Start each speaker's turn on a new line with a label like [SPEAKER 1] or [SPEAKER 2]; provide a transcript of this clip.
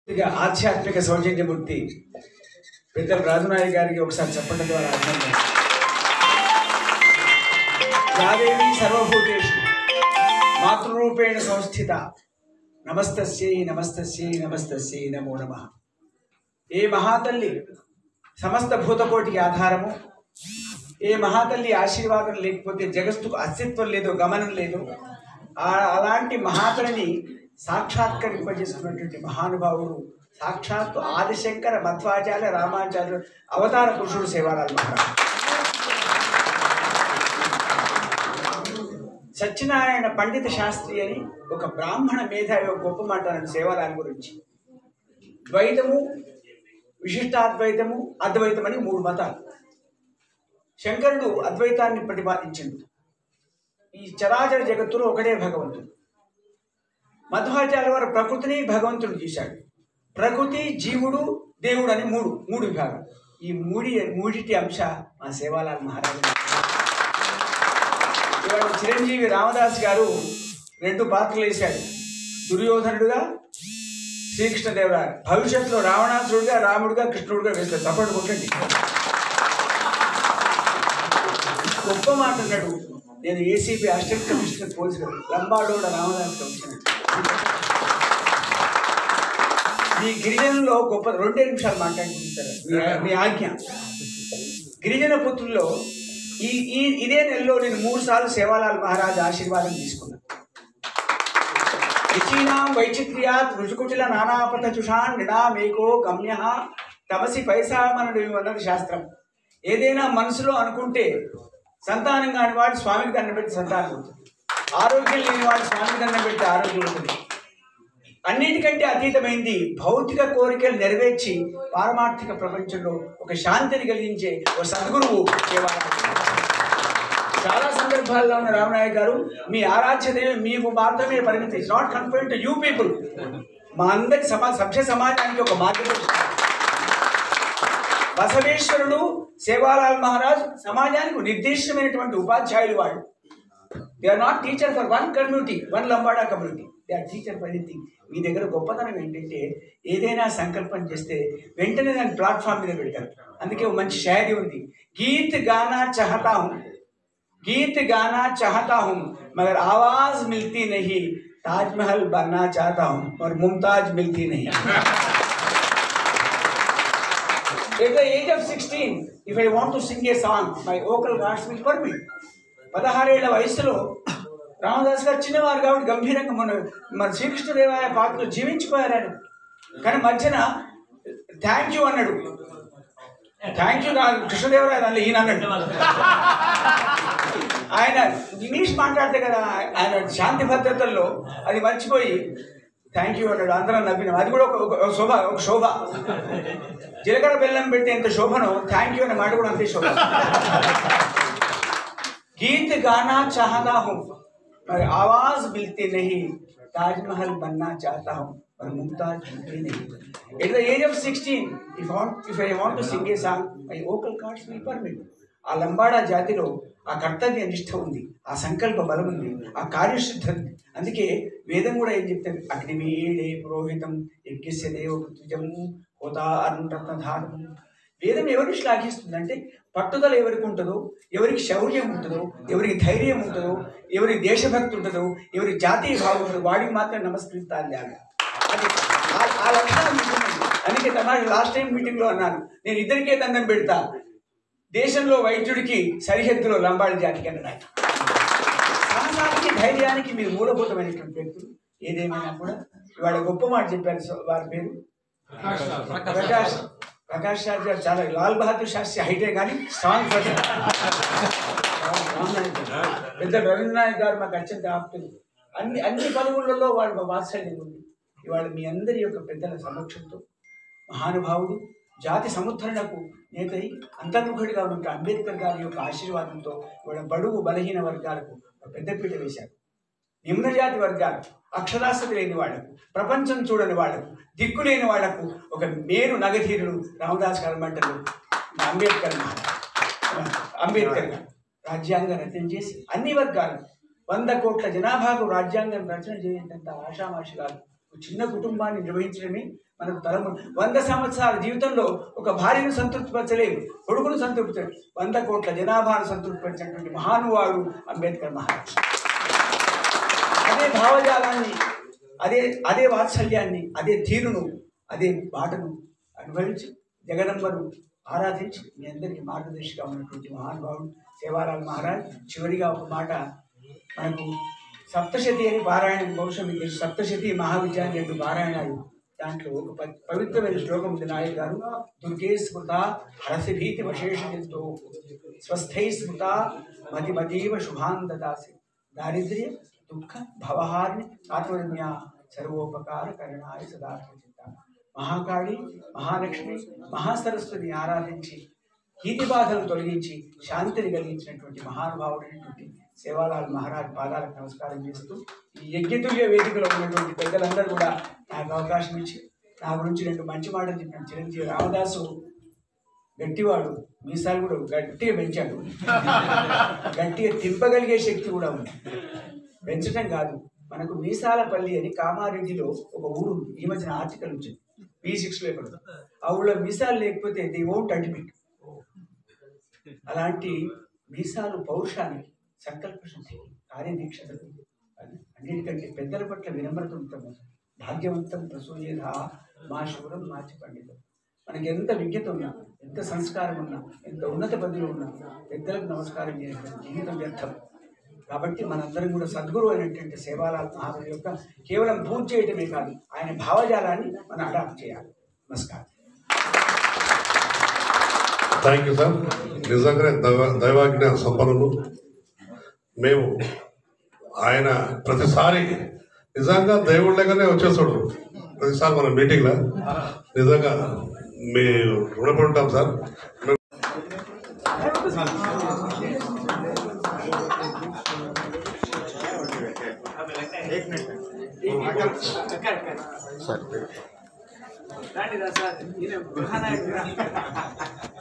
[SPEAKER 1] ఇక ఆధ్యాత్మిక సౌజన్యమూర్తి పెద్దల రాజునాయక్ గారికి ఒకసారి చెప్పడం ద్వారా అర్థం యాదేవి సర్వభూతేషు మాతృరూపేణ సంస్థిత నమస్తస్యై నమస్తస్యై నమస్తస్యై నమో నమ ఏ మహాతల్లి సమస్త భూతకోటికి ఆధారము ఏ మహాతల్లి ఆశీర్వాదం లేకపోతే జగత్తుకు అస్తిత్వం లేదు గమనం లేదు ఆ- అలాంటి మహాతల్లిని సాక్షాత్కరింపజేసుకున్నటువంటి మహానుభావుడు సాక్షాత్తు ఆదిశంకర మధ్వాచార్య రామాచార్య అవతార పురుషుడు సేవాలాల్ మహారాజ్ సత్యనారాయణ పండిత శాస్త్రి అని ఒక బ్రాహ్మణ మేధావి ఒక గొప్ప మాట అన్నాడు సేవాలాల్ గురించి ద్వైతము విశిష్టాద్వైతము అద్వైతం అని మూడు మతాలు శంకరుడు అద్వైతాన్ని ప్రతిపాదించిండు ఈ చరాచర జగత్తులో ఒకటే భగవంతుడు మధ్వాచార్య వారు ప్రకృతిని భగవంతుడు చూశాడు ప్రకృతి జీవుడు దేవుడు అని మూడు మూడు విభాగం ఈ మూడి మూడిటి అంశ మా సేవాలాల్ మహారాజు ఇవాళ చిరంజీవి రామదాస్ గారు రెండు పాత్రలు వేశాడు దుర్యోధనుడుగా శ్రీకృష్ణదేవరాయ భవిష్యత్తులో రావణాసురుడుగా రాముడుగా కృష్ణుడుగా వేస్తారు తప్పటి కొట్టండి గొప్ప మాట అన్నాడు నేను ఏసీపీ అసిస్టెంట్ కమిషనర్ పోలీసు గారు లంబాడోడ రామదాస్ కమిషనర్ మీ గిరిజనుల్లో గొప్ప రెండే నిమిషాలు మాట్లాడుకుంటారు మీ- మీ ఆజ్ఞ గిరిజన పుత్రుల్లో ఈ ఈ ఇదే నెలలో నేను మూడు సార్లు సేవాలాల్ మహారాజ్ ఆశీర్వాదం తీసుకున్నాను రుచీనాం వైచిత్ర్యాత్ రుచుకుటిల నానాపథ చుషాన్ నిడామేకో గమ్య తమసి పైసామనుడు అన్నది శాస్త్రం ఏదైనా మనసులో అనుకుంటే సంతానం కాని వాడు స్వామికి దండం పెట్టి సంతానం అవుతుంది ఆరోగ్యం లేని వాడు స్వామికి దండం పెట్టి ఆరోగ్యం ఉంటుంది అన్నిటికంటే అతీతమైంది భౌతిక కోరికలు నెరవేర్చి పారమార్థిక ప్రపంచంలో ఒక శాంతిని కలిగించే ఒక సద్గురువు సేవాలాల్ చాలా సందర్భాల్లో ఉన్న రామనాయక్ గారు మీ ఆరాధ్య దైవం మీకు మాత్రమే పరిమితి it's not confirm to you people మా అందరి సమా సభ్య సమాజానికి ఒక మార్గదర్శనం బసవేశ్వరుడు సేవాలాల్ మహారాజ్ సమాజానికి నిర్దిష్టమైనటువంటి ఉపాధ్యాయులు వాళ్ళు they are not teacher for one community one Lambada community they are teacher for anything మీ దగ్గర గొప్పతనం ఏంటంటే ఏదైనా సంకల్పం చేస్తే వెంటనే దాన్ని ప్లాట్ఫామ్ మీద పెడతారు అందుకే ఒక మంచి శాయరీ ఉంది గీత్ గానా చహతా హూం गीत गाना चाहता हूँ मगर आवाज मिलती नहीं ताजमहल बनना चाहता हूँ और मुमताज मिलती नहीं At the age of 16, if I want to sing a song, my vocal cords will permit. పదహారేళ్ల వయసులో రామదాస్ గారు చిన్నవారు కాబట్టి గంభీరంగా మన మన శ్రీకృష్ణదేవాయ పాత్రలో జీవించిపోయారు ఆయన కానీ మధ్యన థ్యాంక్ యూ అన్నాడు థ్యాంక్ యూ కృష్ణదేవరాయ దానిలో ఈయన అన్నాడు ఆయన ఇంగ్లీష్ మాట్లాడితే కదా ఆయన శాంతి భద్రతల్లో అది మర్చిపోయి థ్యాంక్ యూ అన్నాడు అందరం నవ్వినాం అది కూడా ఒక ఒక శోభ ఒక శోభ జీలకర్ర బెల్లం పెట్టి ఎంత శోభను థ్యాంక్ యూ అనే మాట కూడా అంతే శోభ गीत गाना चाहता हूँ मगर आवाज मिलती नहीं ताजमहल बनना चाहता हूँ पर मुमताज मिलती नहीं at the age of 16 if I want if I want to sing a song my vocal cords will permit ఆ లంబాడా జాతిలో ఆ కర్తవ్య నిష్ఠ ఉంది ఆ సంకల్ప బలం ఉంది ఆ కార్యశుద్ధి ఉంది అందుకే వేదం కూడా ఏం చెప్తుంది అగ్నిమీడే పురోహితం యజ్ఞస్య దేవకృత్విజం హోతారం రత్నధారం వేదం ఎవరిని శ్లాఘిస్తుందంటే పట్టుదల ఎవరికి ఉంటుందో ఎవరికి శౌర్యం ఉంటుందో ఎవరికి ధైర్యం ఉంటుందో ఎవరికి దేశభక్తి ఉంటుందో ఎవరికి జాతీయ భావం ఉంటుందో వాడికి మాత్రం నమస్కరిస్తారు లేక అది ఆ- ఆ లక్షణం ఉంటుందండి అందుకే తమ లాస్ట్ టైం మీటింగ్లో అన్నాను నేను ఇద్దరికే దండం పెడతా దేశంలో వైద్యుడికి సరిహద్దులో లంబాడి జాతికి అన్నాడు సాహసానికి ధైర్యానికి మీరు మూలభూతమైనటువంటి వ్యక్తులు ఏదేమైనా కూడా ఇవాళ గొప్ప మాట చెప్పారు సో వారి పేరు ప్రకాష్ ప్రకాష్ రాజ్ గారు చాలా లాల్ బహదూర్ శాస్త్రి హైటే కానీ స్ట్రాంగ్ పర్సన్ పెద్ద రవీంద్రనాథ్ గారు మాకు అత్యంత ఆప్తులు అన్ని అన్ని పదవులలో వాళ్ళ వాత్సల్యం ఉంది ఇవాళ మీ అందరి యొక్క పెద్దల సమక్షంతో మహానుభావుడు జాతి సముద్ధరణకు నేతై అంతర్ముఖుడిగా ఉన్న అంబేద్కర్ గారి యొక్క ఆశీర్వాదంతో ఇవాళ బడుగు బలహీన వర్గాలకు ఒక పెద్దపీట వేశారు నిమ్న జాతి వర్గాలు అక్షరాస్యత లేని వాళ్లకు ప్రపంచం చూడని వాళ్లకు దిక్కు లేని వాళ్లకు ఒక మేరు నగధీరుడు రామదాస్ కర్మంటలు అంబేద్కర్ మహారాజ్. అంబేద్కర్ గారు రాజ్యాంగం రచన చేసి అన్ని వర్గాలు వంద కోట్ల జనాభాకు రాజ్యాంగం రచన చేసేంత ఆషామాషి కాదు ఒక చిన్న కుటుంబాన్ని నిర్వహించడమే మనకు తరము వంద సంవత్సరాల జీవితంలో ఒక భార్యను సంతృప్తిపరచలేదు కొడుకును సంతృప్తి వంద కోట్ల జనాభాను సంతృప్తిపరిచినటువంటి మహానుభావుడు అంబేద్కర్ మహారాజ్ అదే భావజాలాన్ని అదే అదే వాత్సల్యాన్ని అదే తీరును అదే బాటను అనుభవించి జగదంబను ఆరాధించి మీ అందరికీ మార్గదర్శిగా ఉన్నటువంటి మహానుభావుడు సేవాలాల్ మహారాజ్ చివరిగా ఒక మాట మనకు సప్తశతి అని పారాయణం బహుశా మీకు తెలుసు. సప్తశతి మహావిద్యాన్ని రెండు పారాయణాలు దాంట్లో ఒక ప- పవిత్రమైన శ్లోకం ఉంది నాయక్ గారు దుర్గే స్మృత హరసి భీతి వశేషంతో స్వస్థై స్మృత మతి మతీవ శుభాందదాసి దారిద్ర్య దుఃఖ భవహారిణి ఆత్మరమ్య సర్వోపకార కరణాయ సదాత్మచిత్త మహాకాళి మహాలక్ష్మి మహాసరస్వతిని ఆరాధించి కీతి బాధను తొలగించి శాంతిని కలిగించినటువంటి మహానుభావుడైనటువంటి సేవాలాల్ మహారాజ్ పాదాలకు నమస్కారం చేస్తూ ఈ యజ్ఞతుల్య వేదికలో ఉన్నటువంటి పెద్దలందరూ కూడా నాకు అవకాశం ఇచ్చి నా గురించి రెండు మంచి మాటలు చెప్పిన చిరంజీవి రామదాసు గట్టివాడు మీసాలు కూడా గట్టిగా పెంచాడు గట్టిగా తింపగలిగే శక్తి కూడా ఉంది పెంచటం కాదు మనకు మీసాలపల్లి అని కామారెడ్డిలో ఒక ఊరు ఉంది ఈ మధ్యన ఆర్టికల్ వచ్చింది బీ సిక్స్లో ఎక్కడ ఆ ఊళ్ళో మీసాలు లేకపోతే ది ఓంట్ అడ్మిట్ అలాంటి మీసాలు పౌరుషానికి సంకల్ప శుద్ధి కార్యదీక్షతకు అన్నిటికంటే పెద్దల పట్ల వినమ్రత ఉంటాము భాగ్యవంతం ప్రసూయేధ మా శుభ్రం మార్చి పండితం మనకి ఎంత విజ్ఞత ఉన్నా ఎంత సంస్కారం ఉన్నా ఎంత ఉన్నత పదవిలో ఉన్నా పెద్దలకు నమస్కారం చేయడం జీవితం వ్యర్థం కాబట్టి మనందరం కూడా సద్గురు అయినటువంటి సేవాలాల్ మహారాజు యొక్క కేవలం పూజ చేయటమే కాదు ఆయన భావజాలాన్ని మనం అడాప్ట్ చేయాలి నమస్కారం
[SPEAKER 2] థ్యాంక్ యూ సార్ నిజంగానే దైవ దైవాజ్ఞ సంపన్నులు మేము ఆయన ప్రతిసారి నిజంగా దేవుళ్ళగానే వచ్చేస్తాడు ప్రతిసారి మన మీటింగ్లో నిజంగా మీ రుణపడి ఉంటాం సార్
[SPEAKER 1] రండి రా సార్ ఈయన మహానాయకుడు రా.